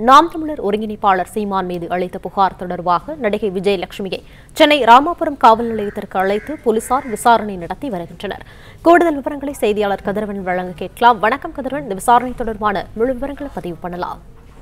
நாம் தமிழர் ஒருங்கிணைப்பாளர் சீமான் மீது அளித்த புகார் தொடர்பாக நடிகை விஜயலட்சுமியை சென்னை ராமாபுரம் காவல் நிலையத்திற்கு அழைத்து போலீசார் விசாரணை நடத்தி வருகின்றனர் கூடுதல் விவரங்களை செய்தியாளர் கதிரவன் வழங்க கேட்கலாம் வணக்கம் கதிரவன் இந்த விசாரணை தொடர்பான முழு விவரங்களை பதிவு பண்ணலாம்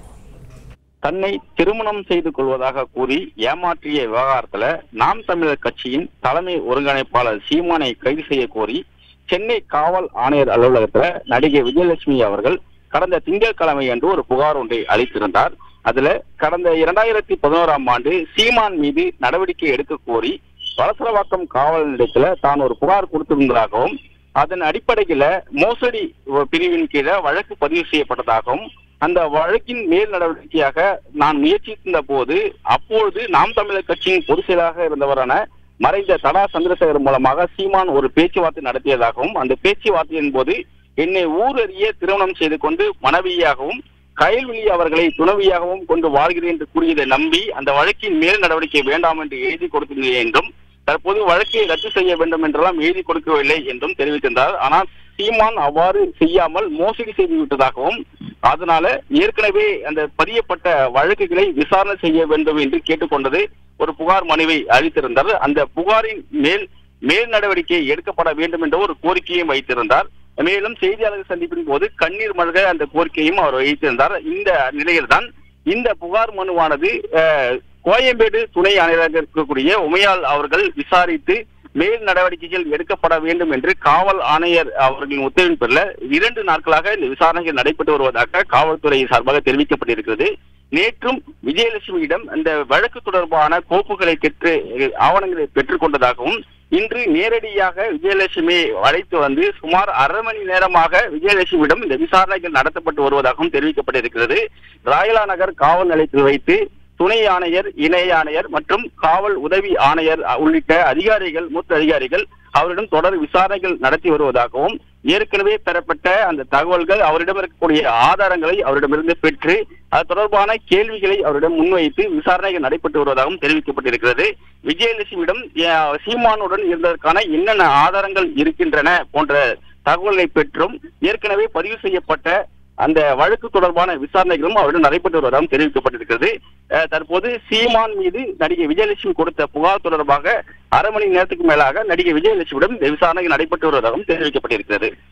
தன்னை திருமணம் செய்து கொள்வதாக கூறி ஏமாற்றிய விவகாரத்துல நாம் தமிழர் கட்சியின் தலைமை ஒருங்கிணைப்பாளர் சீமானை கைது செய்ய கோரி சென்னை காவல் ஆணையர் அலுவலகத்துல நடிகை விஜயலட்சுமி அவர்கள் கடந்த திங்கட்கிழமை அன்று ஒரு புகார் ஒன்றை அளித்திருந்தார் அதுல கடந்த இரண்டாயிரத்தி பதினோராம் ஆண்டு சீமான் மீது நடவடிக்கை எடுக்க கோரி வலசரவாக்கம் காவல் நிலையத்துல தான் ஒரு புகார் கொடுத்திருந்ததாகவும் அதன் அடிப்படையில மோசடி பிரிவின் கீழே வழக்கு பதிவு செய்யப்பட்டதாகவும் அந்த வழக்கின் மேல் நடவடிக்கையாக நான் முயற்சித்த போது அப்பொழுது நாம் தமிழர் கட்சியின் பொதுச் செயலாக இருந்தவரான மறைந்த தடா சந்திரசேகர் மூலமாக சீமான் ஒரு பேச்சுவார்த்தை நடத்தியதாகவும் அந்த பேச்சுவார்த்தையின் போது என்னை ஊரறிய திருமணம் செய்து கொண்டு மனைவியாகவும் கயல்விழி அவர்களை துணவியாகவும் கொண்டு வாழ்கிறேன் என்று கூறியதை நம்பி அந்த வழக்கின் மேல் நடவடிக்கை வேண்டாம் என்று எழுதி கொடுத்திருந்தேன் என்றும் தற்போது வழக்கை ரத்து செய்ய வேண்டும் என்றெல்லாம் எழுதி கொடுக்கவில்லை என்றும் தெரிவித்திருந்தார் ஆனால் சீமான் அவ்வாறு செய்யாமல் மோசடி செய்து விட்டதாகவும் அதனால ஏற்கனவே அந்த பதியப்பட்ட வழக்குகளை விசாரணை செய்ய வேண்டும் என்று கேட்டுக்கொண்டது ஒரு புகார் மனுவை அளித்திருந்தார் அந்த புகாரின் மேல் மேல் நடவடிக்கை எடுக்கப்பட வேண்டும் என்ற ஒரு கோரிக்கையும் வைத்திருந்தார் மேலும் செய்தியாளர் சந்திப்பின் போது கண்ணீர் மல்க அந்த கோரிக்கையும் அவர் வைத்திருந்தார் இந்த நிலையில்தான் இந்த புகார் மனுவானது அஹ், கோயம்பேடு துணை ஆணையராக இருக்கக்கூடிய உமையால் அவர்கள் விசாரித்து மேல் நடவடிக்கைகள் எடுக்கப்பட வேண்டும் என்று காவல் ஆணையர் அவர்களின் உத்தரவின் பேரில் இரண்டு நாட்களாக இந்த விசாரணைகள் நடைபெற்று வருவதாக காவல்துறை சார்பாக தெரிவிக்கப்பட்டிருக்கிறது நேற்றும் விஜயலட்சுமியிடம் இந்த வழக்கு தொடர்பான கோப்புகளை பெற்று ஆவணங்களை பெற்றுக் கொண்டதாகவும் இன்று நேரடியாக விஜயலட்சுமி அழைத்து வந்து சுமார் அரை மணி நேரமாக விஜயலட்சுமியிடம் இந்த விசாரணைகள் நடத்தப்பட்டு வருவதாகவும் தெரிவிக்கப்பட்டிருக்கிறது ராயலா நகர் காவல் நிலையத்தில் வைத்து துணை ஆணையர் இணை ஆணையர் மற்றும் காவல் உதவி ஆணையர் உள்ளிட்ட அதிகாரிகள் மூத்த அதிகாரிகள் அவரிடம் தொடர் விசாரணைகள் நடத்தி வருவதாகவும் ஏற்கனவே பெறப்பட்ட அந்த தகவல்கள் அவரிடம் இருக்கக்கூடிய ஆதாரங்களை அவரிடமிருந்து பெற்று அது தொடர்பான கேள்விகளை அவரிடம் முன்வைத்து விசாரணைகள் நடைபெற்று வருவதாகவும் தெரிவிக்கப்பட்டிருக்கிறது விஜயலட்சுமியிடம் அஹ், சீமானுடன் இருந்ததற்கான என்னென்ன ஆதாரங்கள் இருக்கின்றன போன்ற தகவல்களை பெற்றும் ஏற்கனவே பதிவு செய்யப்பட்ட அந்த வழக்கு தொடர்பான விசாரணைகளும் அவரிடம் நடைபெற்று வருவதாகவும் தெரிவிக்கப்பட்டிருக்கிறது அஹ், தற்போது சீமான் மீது நடிகை விஜயலட்சுமி கொடுத்த புகார் தொடர்பாக அரை மணி நேரத்துக்கு மேலாக நடிகை விஜயலட்சுமியிடம் இந்த விசாரணை நடைபெற்று வருவதாகவும் தெரிவிக்கப்பட்டிருக்கிறது